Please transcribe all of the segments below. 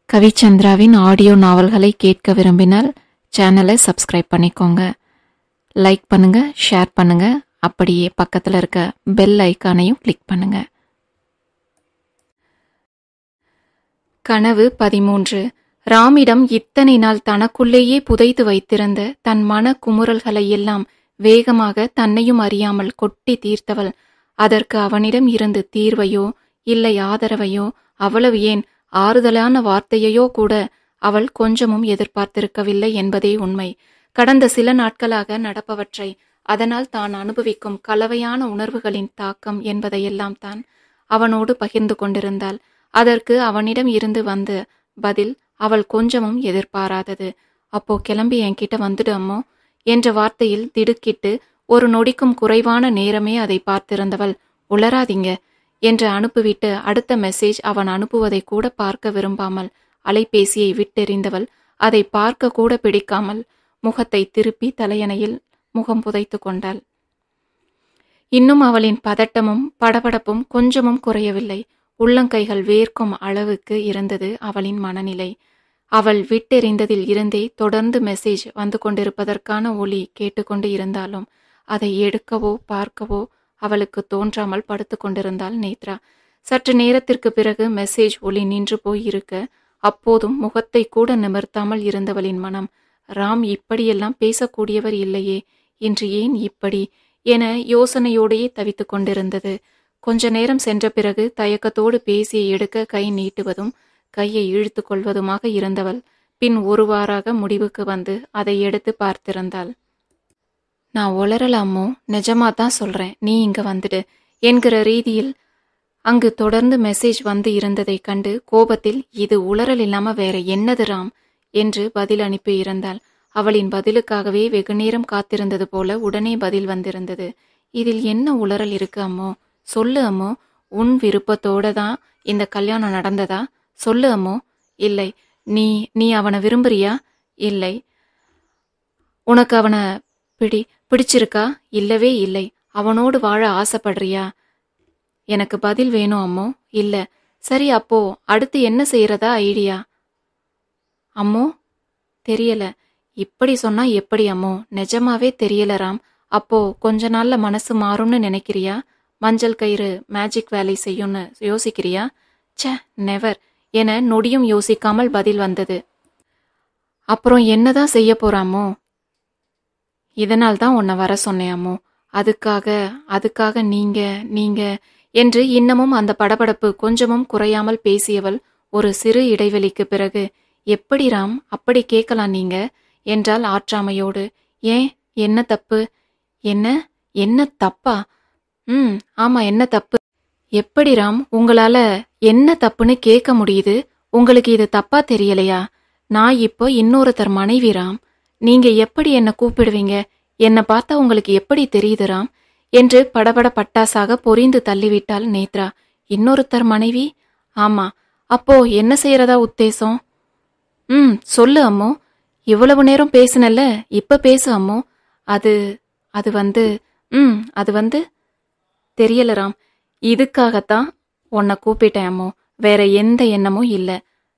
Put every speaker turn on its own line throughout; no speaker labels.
கவிச்சந்திராவின் audio நாவல்களை கேட்க விரும்பினால் சேனலை சப்ஸ்கிரைப் பண்ணிக்கோங்க லைக் பண்ணுங்க ஷேர் பண்ணுங்க அப்படியே பக்கத்தில் இருக்க பெல் ஐக்கானையும் கிளிக் பண்ணுங்க கனவு பதிமூன்று ராமிடம் இத்தனை நாள் தனக்குள்ளேயே புதைத்து வைத்திருந்த தன் மன குமுறல்களை எல்லாம் வேகமாக தன்னையும் அறியாமல் கொட்டி தீர்த்தவள் அதற்கு அவனிடம் இருந்து தீர்வையோ இல்லை ஆதரவையோ அவ்வளவு ஏன் ஆறுதலான வார்த்தையையோ கூட அவள் கொஞ்சமும் எதிர்பார்த்திருக்கவில்லை என்பதே உண்மை கடந்த சில நாட்களாக நடப்பவற்றை அதனால் தான் அனுபவிக்கும் கலவையான உணர்வுகளின் தாக்கம் என்பதையெல்லாம் தான் அவனோடு பகிர்ந்து கொண்டிருந்தாள் அதற்கு அவனிடம் இருந்து வந்த பதில் அவள் கொஞ்சமும் எதிர்பாராதது அப்போ கிளம்பி என்கிட்ட வந்துடு அம்மோ என்ற வார்த்தையில் திடுக்கிட்டு ஒரு நொடிக்கும் குறைவான நேரமே அதை பார்த்திருந்தவள் உளராதீங்க என்று அனுப்பிவிட்டு அடுத்த மெசேஜ் அவன் அனுப்புவதை கூட பார்க்க விரும்பாமல் அலைபேசியை விட்டெறிந்தவள் அதை பார்க்க கூட பிடிக்காமல் முகத்தை திருப்பி தலையணையில் முகம் புதைத்து கொண்டாள் இன்னும் அவளின் பதட்டமும் படபடப்பும் கொஞ்சமும் குறையவில்லை உள்ளங்கைகள் வேர்க்கும் அளவுக்கு இருந்தது அவளின் மனநிலை அவள் விட்டெறிந்ததில் இருந்தே தொடர்ந்து மெசேஜ் வந்து கொண்டிருப்பதற்கான ஒலி கேட்டுக்கொண்டு இருந்தாலும் அதை எடுக்கவோ பார்க்கவோ அவளுக்கு தோன்றாமல் படுத்து கொண்டிருந்தாள் நேத்ரா சற்று நேரத்திற்கு பிறகு மெசேஜ் ஒலி நின்று போய் இருக்க அப்போதும் முகத்தை கூட நிமிர்த்தாமல் இருந்தவளின் மனம் ராம் இப்படியெல்லாம் பேசக்கூடியவர் இல்லையே இன்று ஏன் இப்படி என யோசனையோடையே தவித்துக் கொண்டிருந்தது கொஞ்ச நேரம் சென்ற பிறகு தயக்கத்தோடு பேசியை எடுக்க கை நீட்டுவதும் கையை இழுத்து கொள்வதுமாக இருந்தவள் பின் ஒருவாறாக முடிவுக்கு வந்து அதை எடுத்து பார்த்திருந்தாள் நான் உளரலாமோ நிஜமா தான் சொல்றேன் நீ இங்க வந்துடு என்கிற ரீதியில் அங்கு தொடர்ந்து மெசேஜ் வந்து இருந்ததை கண்டு கோபத்தில் இது உளறல் இல்லாம வேற என்னது ராம் என்று பதில் அனுப்பி இருந்தாள் அவளின் பதிலுக்காகவே வெகுநேரம் காத்திருந்தது போல உடனே பதில் வந்திருந்தது இதில் என்ன உளறல் இருக்கு அம்மோ சொல்லு அம்மோ உன் விருப்பத்தோட தான் இந்த கல்யாணம் நடந்ததா சொல்லு அம்மோ இல்லை நீ நீ அவனை விரும்புறியா இல்லை உனக்கு அவனை பிடி பிடிச்சிருக்கா இல்லவே இல்லை அவனோடு வாழ ஆசைப்படுறியா எனக்கு பதில் வேணும் அம்மோ இல்ல சரி அப்போ அடுத்து என்ன செய்யறதா ஐடியா அம்மோ தெரியல இப்படி சொன்னா எப்படி அம்மோ நிஜமாவே தெரியல ராம் அப்போ கொஞ்ச நாள்ல மனசு மாறும்னு நினைக்கிறியா மஞ்சள் கயிறு மேஜிக் வேலை செய்யும்னு யோசிக்கிறியா ச்சே நெவர் என நொடியும் யோசிக்காமல் பதில் வந்தது அப்புறம் என்னதான் செய்ய போறாமோ இதனால் தான் உன்னை வர சொன்னேன் அம்மோ அதுக்காக அதுக்காக நீங்க நீங்க என்று இன்னமும் அந்த படபடப்பு கொஞ்சமும் குறையாமல் பேசியவள் ஒரு சிறு இடைவெளிக்கு பிறகு எப்படி ராம் அப்படி கேட்கலாம் நீங்க என்றால் ஆற்றாமையோடு ஏன் என்ன தப்பு என்ன என்ன தப்பா ம் ஆமா என்ன தப்பு எப்படி ராம் உங்களால என்ன தப்புன்னு கேட்க முடியுது உங்களுக்கு இது தப்பா தெரியலையா நான் இப்போ இன்னொருத்தர் மனைவி ராம் நீங்க எப்படி என்ன கூப்பிடுவீங்க என்னை பார்த்தா உங்களுக்கு எப்படி தெரியுது ராம் என்று படபட பட்டாசாக பொரிந்து தள்ளிவிட்டாள் நேத்ரா இன்னொருத்தர் மனைவி ஆமா அப்போ என்ன செய்யறதா உத்தேசம் ம் சொல்லு அம்மோ இவ்வளவு நேரம் பேசுனல்ல இப்ப பேசு அம்மோ அது அது வந்து ம் அது வந்து தெரியல ராம் இதுக்காகத்தான் உன்னை கூப்பிட்டேன் அம்மோ வேற எந்த எண்ணமும் இல்லை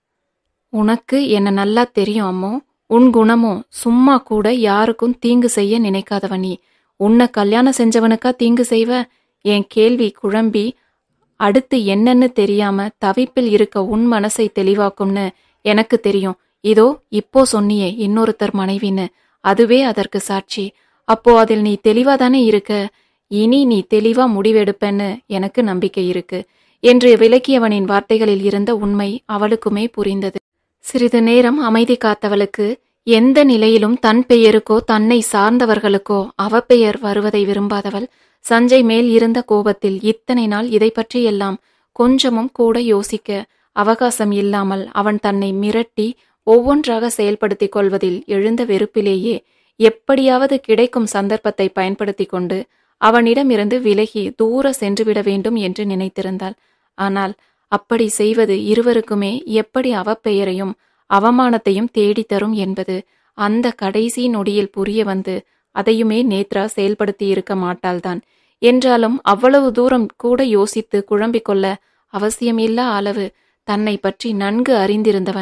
உனக்கு என்ன நல்லா தெரியும் அம்மோ உன் குணமும் சும்மா கூட யாருக்கும் தீங்கு செய்ய நினைக்காதவ நீ உன்னை கல்யாணம் செஞ்சவனுக்கா தீங்கு செய்வ என் கேள்வி குழம்பி அடுத்து என்னன்னு தெரியாம தவிப்பில் இருக்க உன் மனசை தெளிவாக்கும்னு எனக்கு தெரியும் இதோ இப்போ சொன்னியே இன்னொருத்தர் மனைவின்னு அதுவே அதற்கு சாட்சி அப்போ அதில் நீ தெளிவா தானே இருக்க இனி நீ தெளிவா முடிவெடுப்பன்னு எனக்கு நம்பிக்கை இருக்கு என்று விளக்கியவனின் வார்த்தைகளில் இருந்த உண்மை அவளுக்குமே புரிந்தது சிறிது நேரம் அமைதி காத்தவளுக்கு எந்த நிலையிலும் தன் பெயருக்கோ தன்னை சார்ந்தவர்களுக்கோ அவ பெயர் வருவதை விரும்பாதவள் சஞ்சய் மேல் இருந்த கோபத்தில் இத்தனை நாள் இதை பற்றியெல்லாம் கொஞ்சமும் கூட யோசிக்க அவகாசம் இல்லாமல் அவன் தன்னை மிரட்டி ஒவ்வொன்றாக செயல்படுத்திக் கொள்வதில் எழுந்த வெறுப்பிலேயே எப்படியாவது கிடைக்கும் சந்தர்ப்பத்தை பயன்படுத்தி கொண்டு அவனிடமிருந்து விலகி தூர சென்றுவிட வேண்டும் என்று நினைத்திருந்தாள் ஆனால் அப்படி செய்வது இருவருக்குமே எப்படி அவப்பெயரையும் அவமானத்தையும் தேடித்தரும் என்பது அந்த கடைசி நொடியில் புரிய வந்து அதையுமே நேத்ரா செயல்படுத்தி இருக்க மாட்டாள்தான் என்றாலும் அவ்வளவு தூரம் கூட யோசித்து குழம்பிக் கொள்ள அவசியமில்லா அளவு தன்னை பற்றி நன்கு அறிந்திருந்தவன்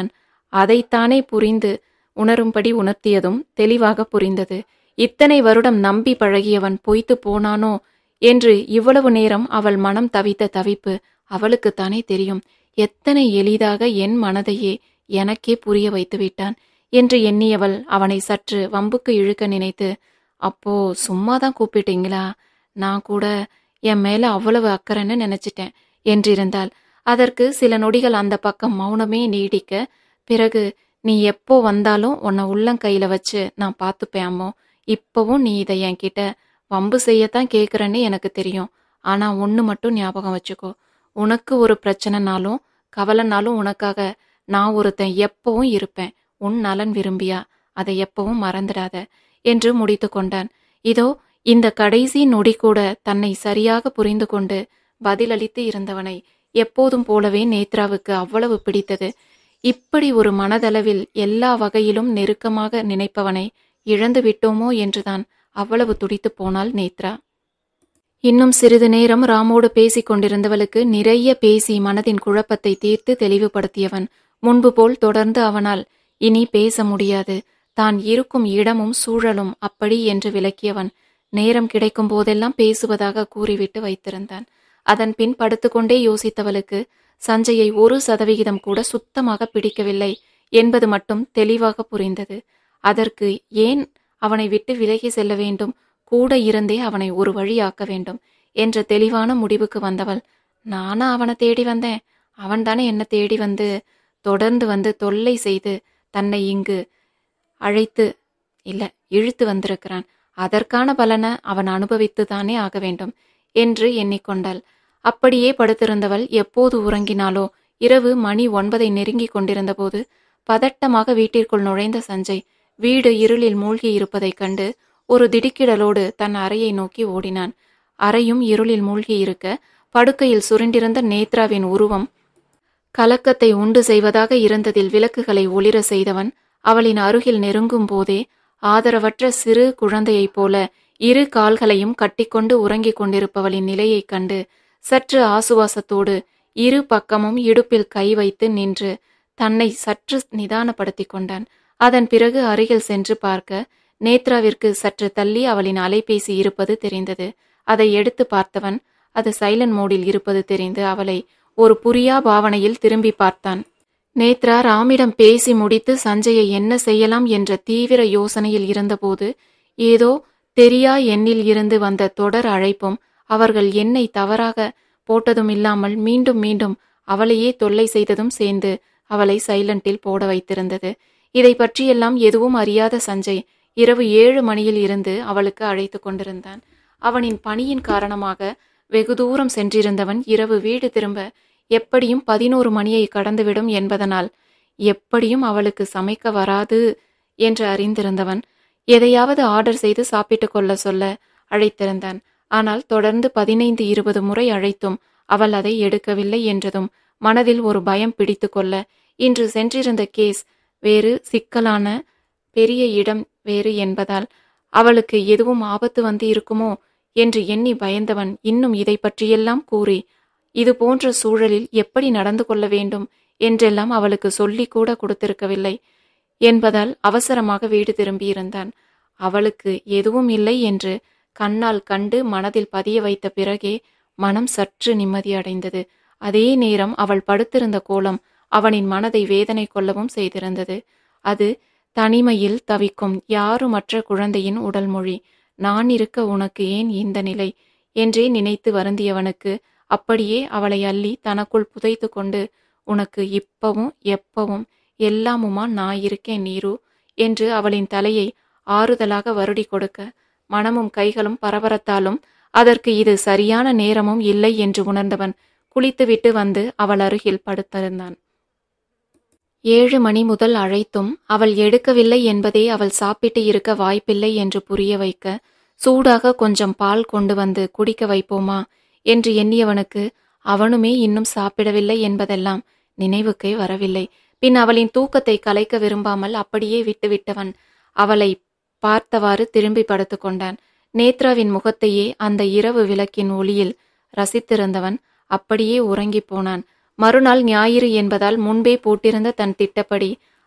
அதைத்தானே புரிந்து உணரும்படி உணர்த்தியதும் தெளிவாக புரிந்தது இத்தனை வருடம் நம்பி பழகியவன் பொய்த்து போனானோ என்று இவ்வளவு நேரம் அவள் மனம் தவித்த தவிப்பு அவளுக்குத்தானே தெரியும் எத்தனை எளிதாக என் மனதையே எனக்கே புரிய வைத்து விட்டான் என்று எண்ணியவள் அவனை சற்று வம்புக்கு இழுக்க நினைத்து அப்போ சும்மாதான் கூப்பிட்டீங்களா நான் கூட என் மேல அவ்வளவு அக்கறைன்னு நினைச்சிட்டேன் என்றிருந்தாள் அதற்கு சில நொடிகள் அந்த பக்கம் மௌனமே நீடிக்க பிறகு நீ எப்போ வந்தாலும் உன்னை உள்ளங்கையில வச்சு நான் பார்த்துப்பேன் அம்மோ இப்பவும் நீ இதை என்கிட்ட வம்பு செய்யத்தான் கேட்குறேன்னு எனக்கு தெரியும் ஆனா ஒன்று மட்டும் ஞாபகம் வச்சுக்கோ உனக்கு ஒரு பிரச்சனைனாலும் கவலைனாலும் உனக்காக நான் ஒருத்தன் எப்பவும் இருப்பேன் உன் நலன் விரும்பியா அதை எப்பவும் மறந்துடாத என்று முடித்து கொண்டான் இதோ இந்த கடைசி நொடி கூட தன்னை சரியாக புரிந்து கொண்டு பதிலளித்து இருந்தவனை எப்போதும் போலவே நேத்ராவுக்கு அவ்வளவு பிடித்தது இப்படி ஒரு மனதளவில் எல்லா வகையிலும் நெருக்கமாக நினைப்பவனை இழந்து விட்டோமோ என்றுதான் அவ்வளவு துடித்து போனாள் நேத்ரா இன்னும் சிறிது நேரம் ராமோடு பேசிக் கொண்டிருந்தவளுக்கு நிறைய பேசி மனதின் குழப்பத்தை தீர்த்து தெளிவுபடுத்தியவன் முன்பு போல் தொடர்ந்து அவனால் இனி பேச முடியாது தான் இருக்கும் இடமும் சூழலும் அப்படி என்று விளக்கியவன் நேரம் கிடைக்கும் போதெல்லாம் பேசுவதாக கூறிவிட்டு வைத்திருந்தான் அதன் பின் படுத்துக்கொண்டே யோசித்தவளுக்கு சஞ்சயை ஒரு சதவிகிதம் கூட சுத்தமாக பிடிக்கவில்லை என்பது மட்டும் தெளிவாக புரிந்தது அதற்கு ஏன் அவனை விட்டு விலகி செல்ல வேண்டும் கூட இருந்தே அவனை ஒரு வழியாக்க வேண்டும் என்ற தெளிவான முடிவுக்கு வந்தவள் நானா அவனை தேடி வந்தேன் அவன்தானே என்ன தேடி வந்து தொடர்ந்து வந்து தொல்லை செய்து தன்னை இங்கு அழைத்து இல்ல இழுத்து வந்திருக்கிறான் அதற்கான பலனை அவன் அனுபவித்து தானே ஆக வேண்டும் என்று எண்ணிக்கொண்டாள் அப்படியே படுத்திருந்தவள் எப்போது உறங்கினாலோ இரவு மணி ஒன்பதை நெருங்கிக் கொண்டிருந்தபோது பதட்டமாக வீட்டிற்குள் நுழைந்த சஞ்சய் வீடு இருளில் மூழ்கி இருப்பதைக் கண்டு ஒரு திடுக்கிடலோடு தன் அறையை நோக்கி ஓடினான் அறையும் இருளில் மூழ்கி இருக்க படுக்கையில் சுருண்டிருந்த நேத்ராவின் உருவம் கலக்கத்தை உண்டு செய்வதாக இருந்ததில் விளக்குகளை ஒளிர செய்தவன் அவளின் அருகில் நெருங்கும் போதே ஆதரவற்ற சிறு குழந்தையைப் போல இரு கால்களையும் கட்டிக்கொண்டு உறங்கிக் கொண்டிருப்பவளின் நிலையைக் கண்டு சற்று ஆசுவாசத்தோடு இரு பக்கமும் இடுப்பில் கை வைத்து நின்று தன்னை சற்று நிதானப்படுத்திக் கொண்டான் அதன் பிறகு அருகில் சென்று பார்க்க நேத்ராவிற்கு சற்று தள்ளி அவளின் அலைபேசி இருப்பது தெரிந்தது அதை எடுத்து பார்த்தவன் அது சைலண்ட் மோடில் இருப்பது தெரிந்து அவளை ஒரு புரியா பாவனையில் திரும்பி பார்த்தான் நேத்ரா ராமிடம் பேசி முடித்து சஞ்சயை என்ன செய்யலாம் என்ற தீவிர யோசனையில் இருந்தபோது ஏதோ தெரியா எண்ணில் இருந்து வந்த தொடர் அழைப்பும் அவர்கள் என்னை தவறாக போட்டதும் இல்லாமல் மீண்டும் மீண்டும் அவளையே தொல்லை செய்ததும் சேர்ந்து அவளை சைலண்டில் போட வைத்திருந்தது இதை பற்றியெல்லாம் எதுவும் அறியாத சஞ்சய் இரவு ஏழு மணியில் இருந்து அவளுக்கு அழைத்து கொண்டிருந்தான் அவனின் பணியின் காரணமாக வெகு தூரம் சென்றிருந்தவன் இரவு வீடு திரும்ப எப்படியும் பதினோரு மணியை கடந்துவிடும் என்பதனால் எப்படியும் அவளுக்கு சமைக்க வராது என்று அறிந்திருந்தவன் எதையாவது ஆர்டர் செய்து சாப்பிட்டுக் கொள்ள சொல்ல அழைத்திருந்தான் ஆனால் தொடர்ந்து பதினைந்து இருபது முறை அழைத்தும் அவள் அதை எடுக்கவில்லை என்றதும் மனதில் ஒரு பயம் பிடித்து கொள்ள இன்று சென்றிருந்த கேஸ் வேறு சிக்கலான பெரிய இடம் வேறு என்பதால் அவளுக்கு எதுவும் ஆபத்து வந்து இருக்குமோ என்று எண்ணி பயந்தவன் இன்னும் இதை பற்றியெல்லாம் கூறி இது போன்ற சூழலில் எப்படி நடந்து கொள்ள வேண்டும் என்றெல்லாம் அவளுக்கு சொல்லி கூட கொடுத்திருக்கவில்லை என்பதால் அவசரமாக வீடு திரும்பியிருந்தான் அவளுக்கு எதுவும் இல்லை என்று கண்ணால் கண்டு மனதில் பதிய வைத்த பிறகே மனம் சற்று நிம்மதியடைந்தது அதே நேரம் அவள் படுத்திருந்த கோலம் அவனின் மனதை வேதனை கொள்ளவும் செய்திருந்தது அது தனிமையில் தவிக்கும் யாருமற்ற குழந்தையின் உடல் மொழி நான் இருக்க உனக்கு ஏன் இந்த நிலை என்றே நினைத்து வருந்தியவனுக்கு அப்படியே அவளை அள்ளி தனக்குள் புதைத்து கொண்டு உனக்கு இப்பவும் எப்பவும் எல்லாமுமா நான் இருக்கேன் நீரு என்று அவளின் தலையை ஆறுதலாக வருடி கொடுக்க மனமும் கைகளும் பரபரத்தாலும் அதற்கு இது சரியான நேரமும் இல்லை என்று உணர்ந்தவன் குளித்துவிட்டு வந்து அவள் அருகில் படுத்திருந்தான் ஏழு மணி முதல் அழைத்தும் அவள் எடுக்கவில்லை என்பதே அவள் சாப்பிட்டு இருக்க வாய்ப்பில்லை என்று புரிய வைக்க சூடாக கொஞ்சம் பால் கொண்டு வந்து குடிக்க வைப்போமா என்று எண்ணியவனுக்கு அவனுமே இன்னும் சாப்பிடவில்லை என்பதெல்லாம் நினைவுக்கே வரவில்லை பின் அவளின் தூக்கத்தை கலைக்க விரும்பாமல் அப்படியே விட்டுவிட்டவன் அவளை பார்த்தவாறு திரும்பி படுத்து கொண்டான் நேத்ராவின் முகத்தையே அந்த இரவு விளக்கின் ஒளியில் ரசித்திருந்தவன் அப்படியே உறங்கிப் போனான் மறுநாள் ஞாயிறு என்பதால் முன்பே போட்டிருந்த தன் திட்டப்படி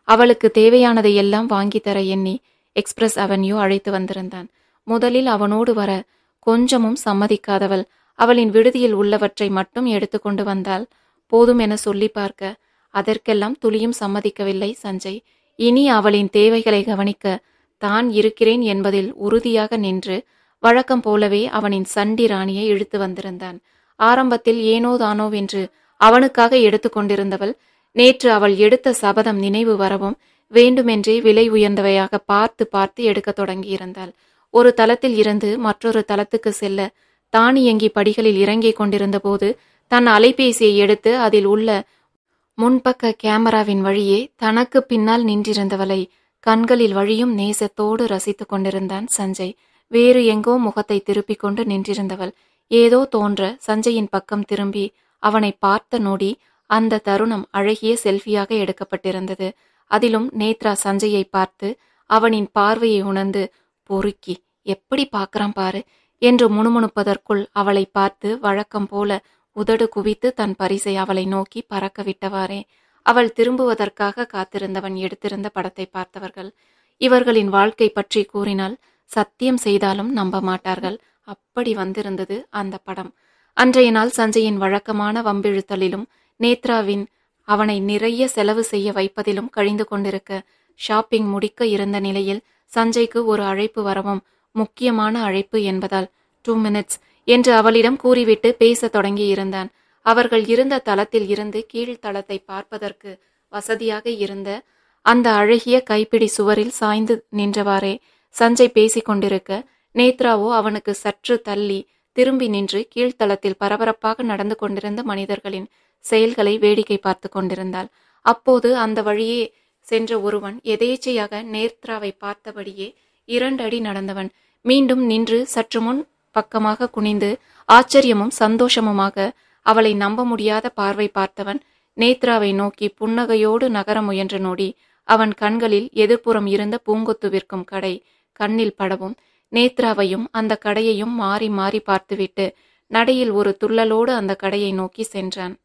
அவளுக்கு தேவையானதை எல்லாம் வாங்கி தர எண்ணி எக்ஸ்பிரஸ் அவென்யூ அழைத்து வந்திருந்தான் முதலில் அவனோடு வர கொஞ்சமும் சம்மதிக்காதவள் அவளின் விடுதியில் உள்ளவற்றை மட்டும் எடுத்துக்கொண்டு வந்தால் போதும் என சொல்லி பார்க்க அதற்கெல்லாம் துளியும் சம்மதிக்கவில்லை சஞ்சய் இனி அவளின் தேவைகளை கவனிக்க தான் இருக்கிறேன் என்பதில் உறுதியாக நின்று வழக்கம் போலவே அவனின் சண்டி ராணியை இழுத்து வந்திருந்தான் ஆரம்பத்தில் ஏனோ தானோவென்று அவனுக்காக எடுத்துக்கொண்டிருந்தவள் நேற்று அவள் எடுத்த சபதம் நினைவு வரவும் வேண்டுமென்றே விலை உயர்ந்தவையாக பார்த்து பார்த்து எடுக்கத் தொடங்கியிருந்தாள் ஒரு தளத்தில் இருந்து மற்றொரு தளத்துக்கு செல்ல தானியங்கி படிகளில் இறங்கிக் கொண்டிருந்த போது தன் அலைபேசியை எடுத்து அதில் உள்ள முன்பக்க கேமராவின் வழியே தனக்கு பின்னால் நின்றிருந்தவளை கண்களில் வழியும் நேசத்தோடு ரசித்துக் கொண்டிருந்தான் சஞ்சய் வேறு எங்கோ முகத்தை திருப்பிக் கொண்டு நின்றிருந்தவள் ஏதோ தோன்ற சஞ்சயின் பக்கம் திரும்பி அவனை பார்த்த நொடி அந்த தருணம் அழகிய செல்ஃபியாக எடுக்கப்பட்டிருந்தது அதிலும் நேத்ரா சஞ்சயை பார்த்து அவனின் பார்வையை உணர்ந்து பொறுக்கி எப்படி பார்க்கறான் பாரு என்று முணுமுணுப்பதற்குள் அவளை பார்த்து வழக்கம் போல உதடு குவித்து தன் பரிசை அவளை நோக்கி பறக்க விட்டவாறே அவள் திரும்புவதற்காக காத்திருந்தவன் எடுத்திருந்த படத்தை பார்த்தவர்கள் இவர்களின் வாழ்க்கை பற்றி கூறினால் சத்தியம் செய்தாலும் நம்ப மாட்டார்கள் அப்படி வந்திருந்தது அந்த படம் அன்றைய நாள் சஞ்சயின் வழக்கமான வம்பிழுத்தலிலும் நேத்ராவின் அவனை நிறைய செலவு செய்ய வைப்பதிலும் கழிந்து கொண்டிருக்க ஷாப்பிங் முடிக்க இருந்த நிலையில் சஞ்சய்க்கு ஒரு அழைப்பு வரவும் முக்கியமான அழைப்பு என்பதால் டூ மினிட்ஸ் என்று அவளிடம் கூறிவிட்டு பேசத் தொடங்கி இருந்தான் அவர்கள் இருந்த தளத்தில் இருந்து கீழ்த்தளத்தை பார்ப்பதற்கு வசதியாக இருந்த அந்த அழகிய கைப்பிடி சுவரில் சாய்ந்து நின்றவாறே சஞ்சய் பேசிக் கொண்டிருக்க நேத்ராவோ அவனுக்கு சற்று தள்ளி திரும்பி நின்று கீழ்த்தளத்தில் பரபரப்பாக நடந்து கொண்டிருந்த மனிதர்களின் செயல்களை வேடிக்கை பார்த்து கொண்டிருந்தாள் அப்போது அந்த வழியே சென்ற ஒருவன் எதேச்சையாக நேத்ராவை பார்த்தபடியே இரண்டடி நடந்தவன் மீண்டும் நின்று சற்று முன் பக்கமாக குனிந்து ஆச்சரியமும் சந்தோஷமுமாக அவளை நம்ப முடியாத பார்வை பார்த்தவன் நேத்ராவை நோக்கி புன்னகையோடு நகர முயன்ற நொடி அவன் கண்களில் எதிர்ப்புறம் இருந்த பூங்கொத்து விற்கும் கடை கண்ணில் படவும் நேத்ராவையும் அந்த கடையையும் மாறி மாறி பார்த்துவிட்டு நடையில் ஒரு துள்ளலோடு அந்த கடையை நோக்கி சென்றான்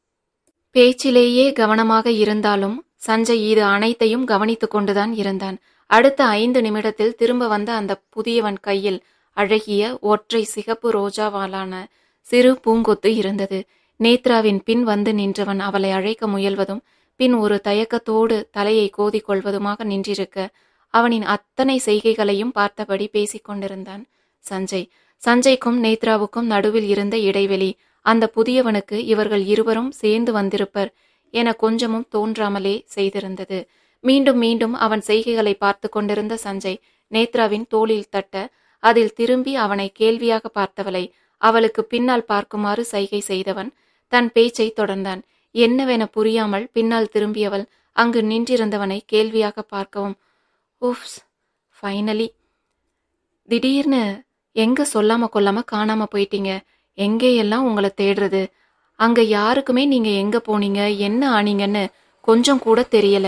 பேச்சிலேயே கவனமாக இருந்தாலும் சஞ்சய் இது அனைத்தையும் கவனித்துக் கொண்டுதான் இருந்தான் அடுத்த ஐந்து நிமிடத்தில் திரும்ப வந்த அந்த புதியவன் கையில் அழகிய ஒற்றை சிகப்பு ரோஜாவாலான சிறு பூங்கொத்து இருந்தது நேத்ராவின் பின் வந்து நின்றவன் அவளை அழைக்க முயல்வதும் பின் ஒரு தயக்கத்தோடு தலையை கோதிக் கொள்வதுமாக நின்றிருக்க அவனின் அத்தனை செய்கைகளையும் பார்த்தபடி பேசிக் கொண்டிருந்தான் சஞ்சய் சஞ்சய்க்கும் நேத்ராவுக்கும் நடுவில் இருந்த இடைவெளி அந்த புதியவனுக்கு இவர்கள் இருவரும் சேர்ந்து வந்திருப்பர் என கொஞ்சமும் தோன்றாமலே செய்திருந்தது மீண்டும் மீண்டும் அவன் செய்கைகளை பார்த்து கொண்டிருந்த சஞ்சய் நேத்ராவின் தோளில் தட்ட அதில் திரும்பி அவனை கேள்வியாக பார்த்தவளை அவளுக்கு பின்னால் பார்க்குமாறு சைகை செய்தவன் தன் பேச்சை தொடர்ந்தான் என்னவென புரியாமல் பின்னால் திரும்பியவள் அங்கு நின்றிருந்தவனை கேள்வியாக பார்க்கவும் உஃப்ஸ் ஃபைனலி திடீர்னு எங்க சொல்லாம கொல்லாம காணாம போயிட்டீங்க எங்கே எல்லாம் உங்களை தேடுறது அங்க யாருக்குமே நீங்க எங்க போனீங்க என்ன ஆனீங்கன்னு கொஞ்சம் கூட தெரியல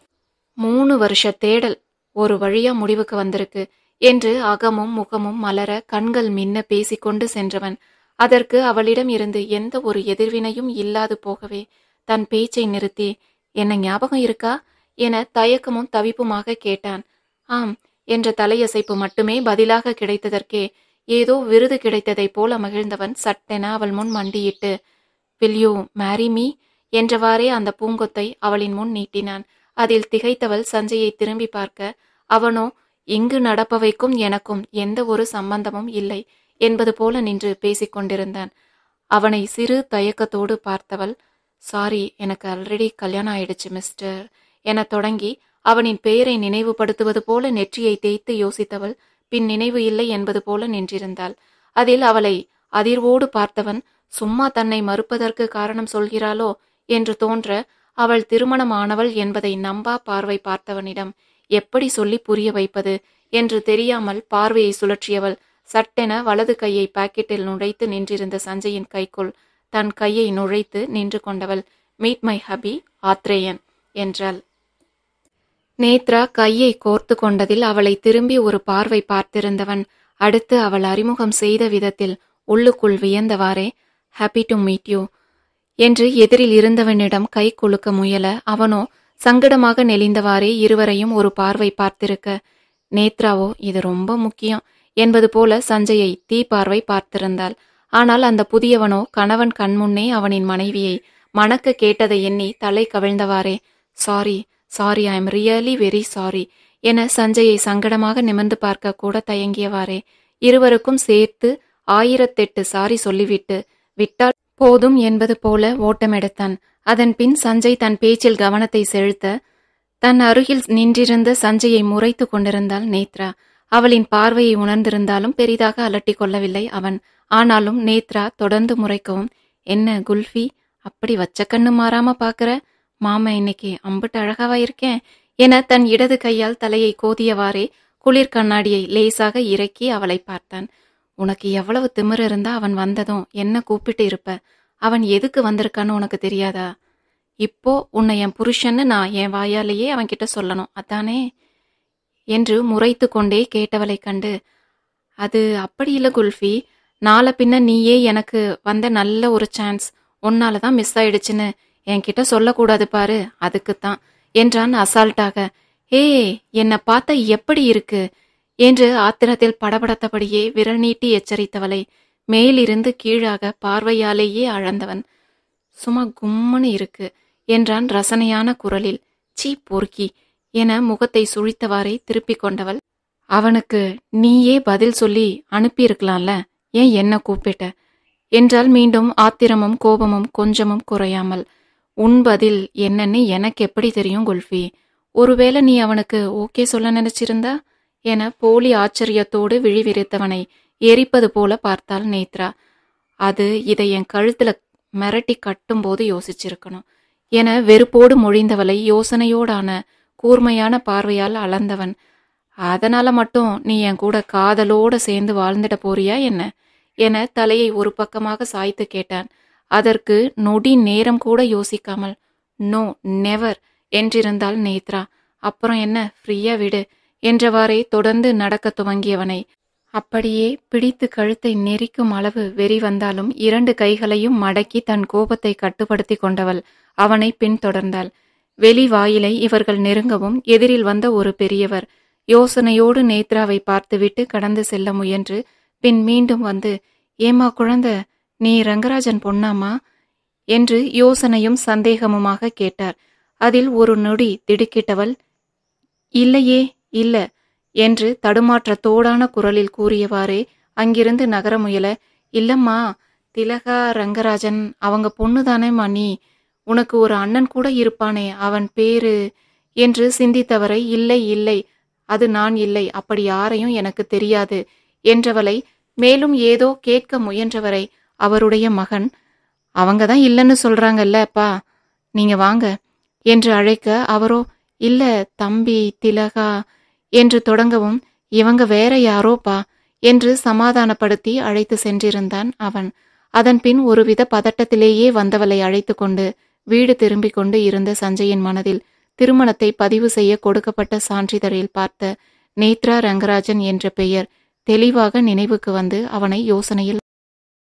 மூணு வருஷ தேடல் ஒரு வழியா முடிவுக்கு வந்திருக்கு என்று அகமும் முகமும் மலர கண்கள் மின்ன பேசிக்கொண்டு சென்றவன் அதற்கு அவளிடம் இருந்து எந்த ஒரு எதிர்வினையும் இல்லாது போகவே தன் பேச்சை நிறுத்தி என்ன ஞாபகம் இருக்கா என தயக்கமும் தவிப்புமாக கேட்டான் ஆம் என்ற தலையசைப்பு மட்டுமே பதிலாக கிடைத்ததற்கே ஏதோ விருது கிடைத்ததைப் போல மகிழ்ந்தவன் சட்டென அவள் முன் மண்டியிட்டு வில் யூ மேரி மீ என்றவாறே அந்த பூங்கொத்தை அவளின் முன் நீட்டினான் அதில் திகைத்தவள் சஞ்சயை திரும்பி பார்க்க அவனோ இங்கு நடப்பவைக்கும் எனக்கும் எந்த ஒரு சம்பந்தமும் இல்லை என்பது போல நின்று பேசிக் கொண்டிருந்தான் அவனை சிறு தயக்கத்தோடு பார்த்தவள் சாரி எனக்கு ஆல்ரெடி கல்யாணம் ஆயிடுச்சு மிஸ்டர் என தொடங்கி அவனின் பெயரை நினைவுபடுத்துவது போல நெற்றியை தேய்த்து யோசித்தவள் பின் நினைவு இல்லை என்பது போல நின்றிருந்தாள் அதில் அவளை அதிர்வோடு பார்த்தவன் சும்மா தன்னை மறுப்பதற்கு காரணம் சொல்கிறாளோ என்று தோன்ற அவள் திருமணமானவள் என்பதை நம்பா பார்வை பார்த்தவனிடம் எப்படி சொல்லி புரிய வைப்பது என்று தெரியாமல் பார்வையை சுழற்றியவள் சட்டென வலது கையை பாக்கெட்டில் நுழைத்து நின்றிருந்த சஞ்சயின் கைக்குள் தன் கையை நுழைத்து நின்று கொண்டவள் மீட் மை ஹபி ஆத்ரேயன் என்றாள் நேத்ரா கையை கோர்த்து கொண்டதில் அவளை திரும்பி ஒரு பார்வை பார்த்திருந்தவன் அடுத்து அவள் அறிமுகம் செய்த விதத்தில் உள்ளுக்குள் வியந்தவாறே ஹாப்பி டு மீட் யூ என்று எதிரில் இருந்தவனிடம் கை குலுக்க முயல அவனோ சங்கடமாக நெளிந்தவாறே இருவரையும் ஒரு பார்வை பார்த்திருக்க நேத்ராவோ இது ரொம்ப முக்கியம் என்பது போல சஞ்சயை தீ பார்வை பார்த்திருந்தாள் ஆனால் அந்த புதியவனோ கணவன் கண்முன்னே அவனின் மனைவியை மணக்க கேட்டதை எண்ணி தலை கவிழ்ந்தவாறே sorry sorry I am really very sorry என சஞ்சயை சங்கடமாக நிமிர்ந்து பார்க்க கூட தயங்கியவாறே இருவருக்கும் சேர்த்து ஆயிரத்தெட்டு சாரி சொல்லிவிட்டு விட்டால் போதும் என்பது போல ஓட்டமெடுத்தான் அதன் பின் சஞ்சய் தன் பேச்சில் கவனத்தை செலுத்த தன் அருகில் நின்றிருந்த சஞ்சயை முறைத்து கொண்டிருந்தாள் நேத்ரா அவளின் பார்வையை உணர்ந்திருந்தாலும் பெரிதாக அலட்டிக் கொள்ளவில்லை அவன் ஆனாலும் நேத்ரா தொடர்ந்து முறைக்கவும் என்ன குல்ஃபி அப்படி வச்ச கண்ணு மாறாம பாக்குற மாமா இன்னைக்கு அம்பிட்டு அழகாவா இருக்கேன் என தன் இடது கையால் தலையை கோதியவாறே குளிர் கண்ணாடியை லேசாக இறக்கி அவளை பார்த்தான் உனக்கு எவ்வளவு திமிரு இருந்தா அவன் வந்ததும் என்ன கூப்பிட்டு இருப்ப அவன் எதுக்கு வந்திருக்கான்னு உனக்கு தெரியாதா இப்போ உன்னை என் புருஷன்னு நான் என் வாயாலேயே அவன்கிட்ட சொல்லணும் அதானே என்று முறைத்து கொண்டே கேட்டவளை கண்டு அது அப்படி இல்ல குல்ஃபி நாளை பின்ன நீயே எனக்கு வந்த நல்ல ஒரு சான்ஸ் உன்னால தான் மிஸ் ஆயிடுச்சுன்னு என்கிட்ட சொல்லக்கூடாது பாரு அதுக்குத்தான் என்றான் அசால்ட்டாக ஏ என்னை பார்த்தா எப்படி இருக்கு என்று ஆத்திரத்தில் படபடத்தபடியே விரல் நீட்டி எச்சரித்தவளை மேலிருந்து கீழாக பார்வையாலேயே அழந்தவன் சும்மா கும்முன்னு இருக்கு என்றான் ரசனையான குரலில் சீ பொறுக்கி என முகத்தை சுழித்தவாறே திருப்பிக் கொண்டவள் அவனுக்கு நீயே பதில் சொல்லி அனுப்பியிருக்கலாம்ல ஏன் என்ன கூப்பிட்ட என்றால் மீண்டும் ஆத்திரமும் கோபமும் கொஞ்சமும் குறையாமல் உன் பதில் என்னன்னு எனக்கு எப்படி தெரியும் குல்ஃபி ஒருவேளை நீ அவனுக்கு ஓகே சொல்ல நினைச்சிருந்தா என போலி ஆச்சரியத்தோடு விழிவிரித்தவனை எரிப்பது போல பார்த்தாள் நேத்ரா அது இதை என் கழுத்துல மிரட்டி கட்டும்போது யோசிச்சிருக்கணும் என வெறுப்போடு மொழிந்தவளை யோசனையோடான கூர்மையான பார்வையால் அளந்தவன் அதனால மட்டும் நீ என் கூட காதலோட சேர்ந்து வாழ்ந்துட போறியா என்ன என தலையை ஒரு பக்கமாக சாய்த்து கேட்டான் அதற்கு நொடி நேரம் கூட யோசிக்காமல் நோ நெவர் என்றிருந்தாள் நேத்ரா அப்புறம் என்ன ஃப்ரீயா விடு என்றவாறே தொடர்ந்து நடக்கத் துவங்கியவனை அப்படியே பிடித்து கழுத்தை நெரிக்கும் அளவு வெறி வந்தாலும் இரண்டு கைகளையும் மடக்கி தன் கோபத்தை கட்டுப்படுத்தி கொண்டவள் அவனை பின்தொடர்ந்தாள் வெளி வாயிலை இவர்கள் நெருங்கவும் எதிரில் வந்த ஒரு பெரியவர் யோசனையோடு நேத்ராவை பார்த்துவிட்டு கடந்து செல்ல முயன்று பின் மீண்டும் வந்து ஏமா குழந்தை நீ ரங்கராஜன் பொண்ணாமா என்று யோசனையும் சந்தேகமுமாக கேட்டார் அதில் ஒரு நொடி திடுக்கிட்டவள் இல்லையே இல்ல என்று தடுமாற்றத்தோடான குரலில் கூறியவாறே அங்கிருந்து நகர முயல இல்லம்மா திலகா ரங்கராஜன் அவங்க பொண்ணுதானேம்மா நீ உனக்கு ஒரு அண்ணன் கூட இருப்பானே அவன் பேரு என்று சிந்தித்தவரை இல்லை இல்லை அது நான் இல்லை அப்படி யாரையும் எனக்கு தெரியாது என்றவளை மேலும் ஏதோ கேட்க முயன்றவரை அவருடைய மகன் அவங்க தான் இல்லைன்னு சொல்றாங்கல்லப்பா நீங்க வாங்க என்று அழைக்க அவரோ இல்ல தம்பி திலகா என்று தொடங்கவும் இவங்க வேற யாரோப்பா என்று சமாதானப்படுத்தி அழைத்து சென்றிருந்தான் அவன் அதன்பின் ஒருவித பதட்டத்திலேயே வந்தவளை அழைத்து கொண்டு வீடு திரும்பிக் கொண்டு இருந்த சஞ்சயின் மனதில் திருமணத்தை பதிவு செய்ய கொடுக்கப்பட்ட சான்றிதழில் பார்த்த நேத்ரா ரங்கராஜன் என்ற பெயர் தெளிவாக நினைவுக்கு வந்து அவனை யோசனையில்